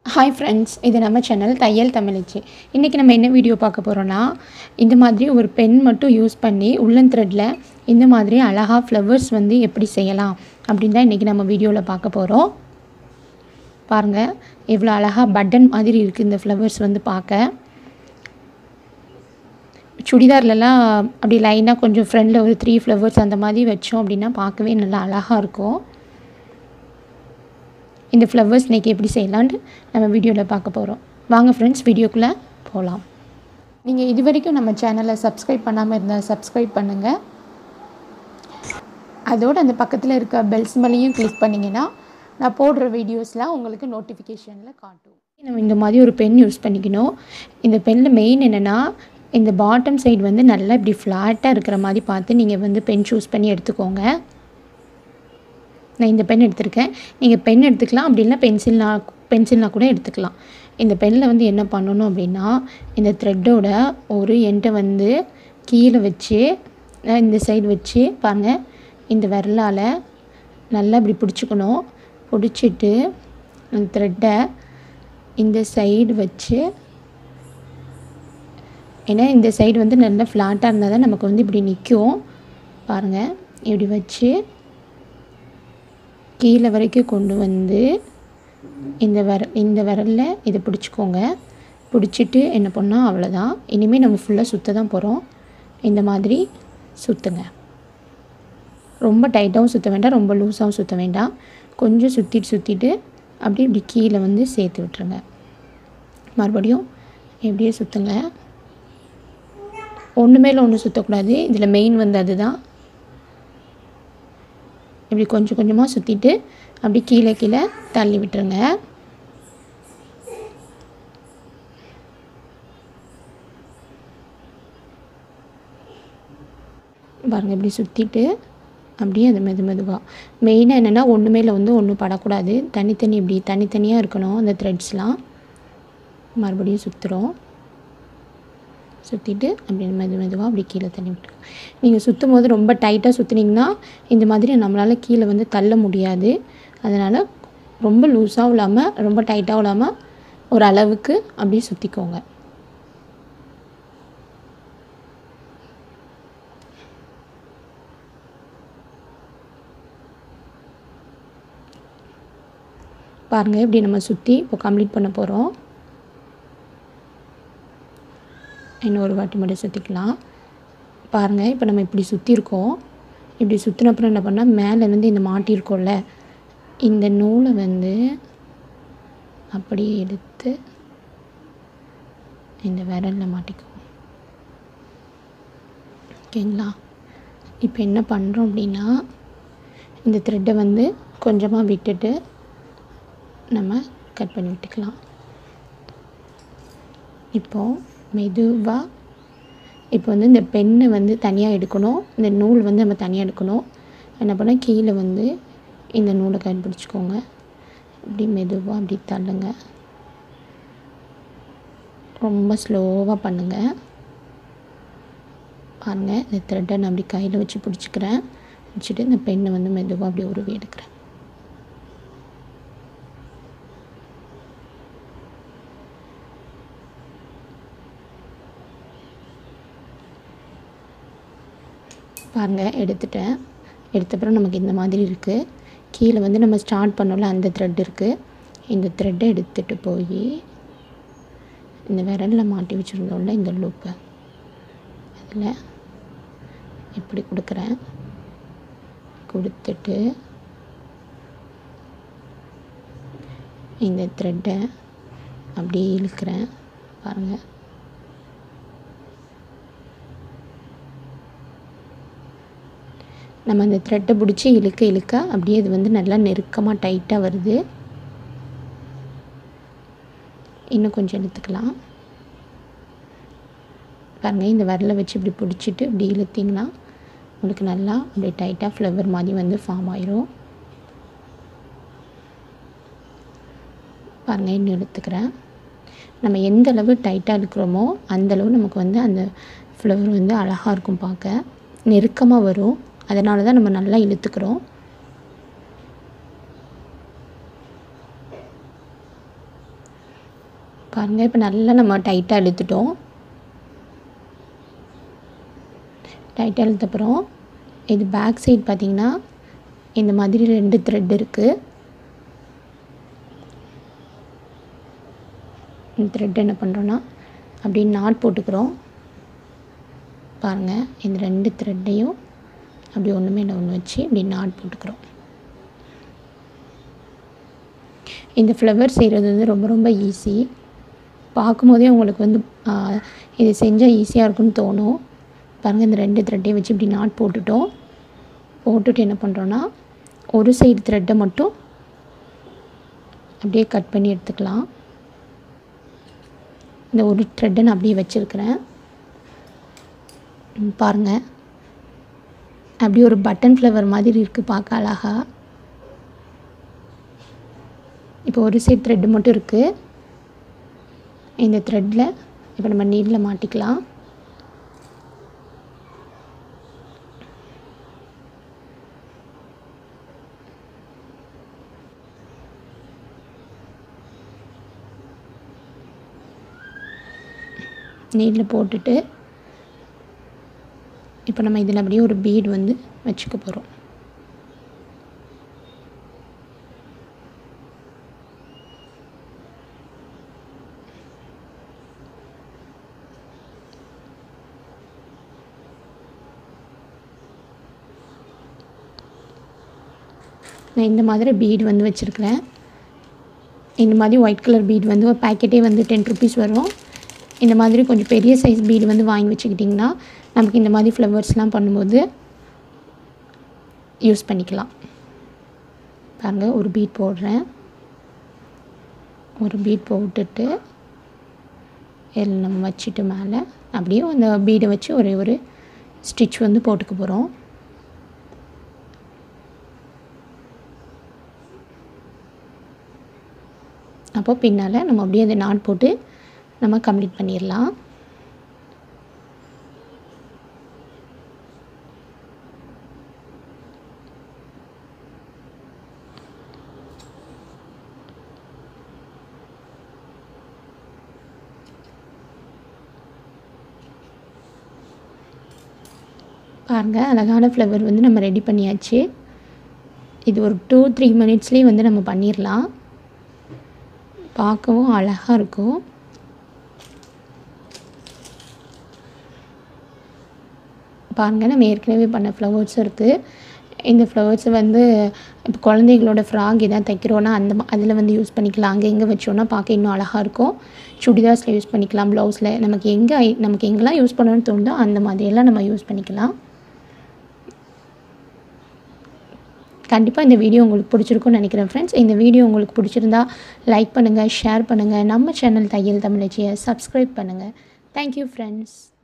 hi friends இது நம்ம channel தையல் தமிழச்சி இன்றைக்கி நம்ம என்ன வீடியோ பார்க்க போகிறோன்னா இந்த மாதிரி ஒரு பென் மட்டும் யூஸ் பண்ணி உள்ளன் த்ரெட்டில் இந்த மாதிரி அழகாக ஃப்ளவர்ஸ் வந்து எப்படி செய்யலாம் அப்படின்னு தான் இன்றைக்கி நம்ம வீடியோவில் பார்க்க போகிறோம் பாருங்கள் எவ்வளோ அழகாக பட்டன் மாதிரி இருக்குது இந்த ஃப்ளவர்ஸ் வந்து பார்க்க சுடிதார்லலாம் அப்படி லைனாக கொஞ்சம் ஃப்ரண்டில் ஒரு த்ரீ ஃப்ளவர்ஸ் அந்த மாதிரி வச்சோம் அப்படின்னா பார்க்கவே நல்லா அழகாக இருக்கும் இந்த ஃப்ளவர்ஸ் இன்றைக்கி எப்படி செய்யலான்ட்டு நம்ம வீடியோவில் பார்க்க போகிறோம் வாங்க ஃப்ரெண்ட்ஸ் வீடியோக்குள்ளே போகலாம் நீங்கள் இது வரைக்கும் நம்ம சேனலை சப்ஸ்கிரைப் பண்ணாமல் இருந்தால் சப்ஸ்கிரைப் பண்ணுங்கள் அதோடு அந்த பக்கத்தில் இருக்க பெல் சிம்பலையும் கிளிக் பண்ணிங்கன்னா நான் போடுற வீடியோஸ்லாம் உங்களுக்கு நோட்டிஃபிகேஷனில் காட்டும் நம்ம இந்த மாதிரி ஒரு பென் யூஸ் பண்ணிக்கணும் இந்த பெனில் மெயின் என்னென்னா இந்த பாட்டம் சைடு வந்து நல்லா இப்படி ஃப்ளாட்டாக இருக்கிற மாதிரி பார்த்து நீங்கள் வந்து பென் சூஸ் பண்ணி எடுத்துக்கோங்க நான் இந்த பென் எடுத்திருக்கேன் நீங்கள் பென் எடுத்துக்கலாம் அப்படி இல்லை பென்சில்னா பென்சில்னா கூட எடுத்துக்கலாம் இந்த பெனில் வந்து என்ன பண்ணணும் அப்படின்னா இந்த த்ரெட்டோட ஒரு எண்டை வந்து கீழே வச்சு அஹ் இந்த சைடு வச்சு பாருங்கள் இந்த விரலால் நல்லா இப்படி பிடிச்சிக்கணும் பிடிச்சிட்டு அந்த த்ரெட்டை இந்த சைடு வச்சு ஏன்னா இந்த சைடு வந்து நல்லா ஃப்ளாட்டாக இருந்தால் தான் நமக்கு வந்து இப்படி நிற்கும் பாருங்கள் இப்படி வச்சு கீழே வரைக்கும் கொண்டு வந்து இந்த விர இந்த விரலில் இதை பிடிச்சிக்கோங்க பிடிச்சிட்டு என்ன பண்ணால் அவ்வளோதான் இனிமேல் நம்ம ஃபுல்லாக சுற்ற தான் போகிறோம் இந்த மாதிரி சுற்றுங்க ரொம்ப டைட்டாகவும் சுற்ற வேண்டாம் ரொம்ப லூஸாகவும் சுற்ற வேண்டாம் கொஞ்சம் சுற்றிட்டு சுற்றிட்டு அப்படியே இப்படி கீழே வந்து சேர்த்து விட்டுருங்க மறுபடியும் எப்படியே சுற்றுங்க ஒன்று மேலே ஒன்று சுற்றக்கூடாது இதில் மெயின் வந்து அதுதான் இப்படி கொஞ்சம் கொஞ்சமாக சுற்றிட்டு அப்படி கீழே கீழே தள்ளி விட்டுருங்க பாருங்கள் இப்படி சுற்றிட்டு அப்படியே அது மெது மெதுவாக மெயினாக என்னென்னா ஒன்று மேலே வந்து ஒன்றும் படக்கூடாது தனித்தனி இப்படி தனித்தனியாக இருக்கணும் அந்த த்ரெட்ஸ்லாம் மறுபடியும் சுற்றுறோம் சுற்றிட்டு அப்படி மெது மெதுவாக அப்படி கீழே தள்ளி விட்டுருங்க நீங்கள் சுற்றும் போது ரொம்ப டைட்டாக சுற்றுனீங்கன்னா இந்த மாதிரி நம்மளால் கீழே வந்து தள்ள முடியாது அதனால் ரொம்ப லூஸாகவும் இல்லாமல் ரொம்ப டைட்டாகவும் இல்லாமல் ஒரு அளவுக்கு அப்படியே சுற்றிக்கோங்க பாருங்கள் இப்படி நம்ம சுற்றி இப்போ கம்ப்ளீட் பண்ண போகிறோம் இன்னொரு வாட்டி மட்டும் சுற்றிக்கலாம் பாருங்கள் இப்போ நம்ம இப்படி சுற்றிருக்கோம் இப்படி சுற்றினப்புறம் என்ன பண்ணால் மேலேருந்து இந்த மாட்டியிருக்கோம்ல இந்த நூலை வந்து அப்படியே எடுத்து இந்த விரலில் மாட்டிக்குவோம் ஓகேங்களா இப்போ என்ன பண்ணுறோம் அப்படின்னா இந்த த்ரெட்டை வந்து கொஞ்சமாக விட்டுட்டு நம்ம கட் பண்ணி விட்டுக்கலாம் இப்போது மெதுவாக இப்போ வந்து இந்த பெண்ணை வந்து தனியாக எடுக்கணும் இந்த நூல் வந்து நம்ம தனியாக எடுக்கணும் என்ன பண்ணால் கீழே வந்து இந்த நூலை கண்டுபிடிச்சிக்கோங்க இப்படி மெதுவாக அப்படி தள்ளுங்க ரொம்ப ஸ்லோவாக பண்ணுங்கள் பாருங்கள் இந்த த்ரெட்டை நான் அப்படி கையில் வச்சு பிடிச்சிக்கிறேன் வச்சுட்டு இந்த பெண்ணை வந்து மெதுவாக அப்படி உருவி எடுக்கிறேன் பாருங்கள் எடுத்துட்டேன் எடுத்தப்புறம் நமக்கு இந்த மாதிரி இருக்குது கீழே வந்து நம்ம ஸ்டார்ட் பண்ணோம்ல அந்த த்ரெட் இருக்குது இந்த த்ரெட்டை எடுத்துகிட்டு போய் இந்த விரலில் மாட்டி வச்சுருந்தோம்ல இந்த லூப்பை அதில் இப்படி கொடுக்குறேன் கொடுத்துட்டு இந்த த்ரெட்டை அப்படியே இழுக்கிறேன் பாருங்கள் நம்ம அந்த த்ரெட்டை பிடிச்சி இழுக்க இழுக்க அப்படியே இது வந்து நல்லா நெருக்கமாக டைட்டாக வருது இன்னும் கொஞ்சம் எடுத்துக்கலாம் பாருங்கள் இந்த விரலை வச்சு இப்படி பிடிச்சிட்டு இப்படி இழுத்திங்கன்னா உங்களுக்கு நல்லா அப்படியே டைட்டாக ஃப்ளவர் மாதிரி வந்து ஃபார்ம் ஆயிரும் பாருங்கள் இன்னும் எடுத்துக்கிறேன் நம்ம எந்த அளவு டைட்டாக இருக்கிறோமோ அந்தளவு நமக்கு வந்து அந்த ஃப்ளவர் வந்து அழகாக இருக்கும் பார்க்க நெருக்கமாக வரும் அதனால தான் நம்ம நல்லா இழுத்துக்கிறோம் பாருங்கள் இப்போ நல்லா நம்ம டைட்டாக இழுத்துட்டோம் டைட்டாக இழுத்தப்புறம் இது பேக் சைடு பார்த்திங்கன்னா இந்த மாதிரி ரெண்டு த்ரெட் இருக்குது இந்த த்ரெட் என்ன பண்ணுறோன்னா அப்படியே நாட் போட்டுக்கிறோம் பாருங்கள் இந்த ரெண்டு த்ரெட்டையும் அப்படி ஒன்று மேலே ஒன்று வச்சு இப்படி நாட் போட்டுக்கிறோம் இந்த ஃப்ளவர் செய்கிறது வந்து ரொம்ப ரொம்ப ஈஸி பார்க்கும்போதே உங்களுக்கு வந்து இது செஞ்சால் ஈஸியாக இருக்குன்னு தோணும் பாருங்கள் இந்த ரெண்டு த்ரெட்டையும் வச்சு இப்படி நாட் போட்டுட்டோம் போட்டுட்டு என்ன பண்ணுறோன்னா ஒரு சைடு த்ரெட்டை மட்டும் அப்படியே கட் பண்ணி எடுத்துக்கலாம் இந்த ஒரு த்ரெட்டை நான் அப்படியே வச்சுருக்கிறேன் பாருங்கள் அப்படியே ஒரு பட்டன் ஃப்ளவர் மாதிரி இருக்குது பார்க்க அழகா இப்போ ஒரு சைடு த்ரெட்டு மட்டும் இருக்குது இந்த த்ரெட்டில் இப்போ நம்ம நீடில் மாட்டிக்கலாம் நீடில் போட்டுட்டு இப்போ நம்ம இதில் அப்படியே ஒரு பீட் வந்து வச்சுக்க போகிறோம் நான் இந்த மாதிரி பீட் வந்து வச்சுருக்கிறேன் இந்த மாதிரி ஒயிட் கலர் பீட் வந்து ஒரு பேக்கெட்டே வந்து டென் ருபீஸ் வரும் இந்த மாதிரி கொஞ்சம் பெரிய சைஸ் பீடு வந்து வாங்கி வச்சுக்கிட்டிங்கன்னா நமக்கு இந்த மாதிரி ஃப்ளவர்ஸ்லாம் பண்ணும்போது யூஸ் பண்ணிக்கலாம் பாருங்கள் ஒரு பீட் போடுறேன் ஒரு பீட் போட்டுட்டு இதில் நம்ம வச்சுட்டு மேலே அப்படியே அந்த பீடை வச்சு ஒரே ஒரு ஸ்டிச் வந்து போட்டுக்க போகிறோம் அப்போ பின்னால் நம்ம அப்படியே அந்த நாட் போட்டு நம்ம கம்ப்ளீட் பண்ணிடலாம் பாருங்கள் அழகான ஃப்ளவர் வந்து நம்ம ரெடி பண்ணியாச்சு இது ஒரு டூ த்ரீ மினிட்ஸ்லேயே வந்து நம்ம பண்ணிடலாம் பார்க்கவும் அழகாக இருக்கும் பாருங்கள் நம்ம ஏற்கனவே பண்ண ஃப்ளவர்ஸ் இருக்குது இந்த ஃப்ளவர்ஸ் வந்து இப்போ குழந்தைகளோட ஃப்ராக் எதாவது தைக்கிறோன்னா அந்த அதில் வந்து யூஸ் பண்ணிக்கலாம் அங்கே எங்கே வச்சோன்னா பார்க்க இன்னும் அழகாக இருக்கும் சுடிதார்ஸில் யூஸ் பண்ணிக்கலாம் ப்ளவுஸில் நமக்கு எங்கே நமக்கு எங்கெல்லாம் யூஸ் பண்ணணும்னு தோணுதோ அந்த மாதிரியெல்லாம் நம்ம யூஸ் பண்ணிக்கலாம் கண்டிப்பாக இந்த வீடியோ உங்களுக்கு பிடிச்சிருக்கும்னு நினைக்கிறேன் ஃப்ரெண்ட்ஸ் இந்த வீடியோ உங்களுக்கு பிடிச்சிருந்தா லைக் பண்ணுங்கள் ஷேர் பண்ணுங்கள் நம்ம சேனல் தையல் தமிழச்சியை சப்ஸ்கிரைப் பண்ணுங்கள் தேங்க்யூ ஃப்ரெண்ட்ஸ்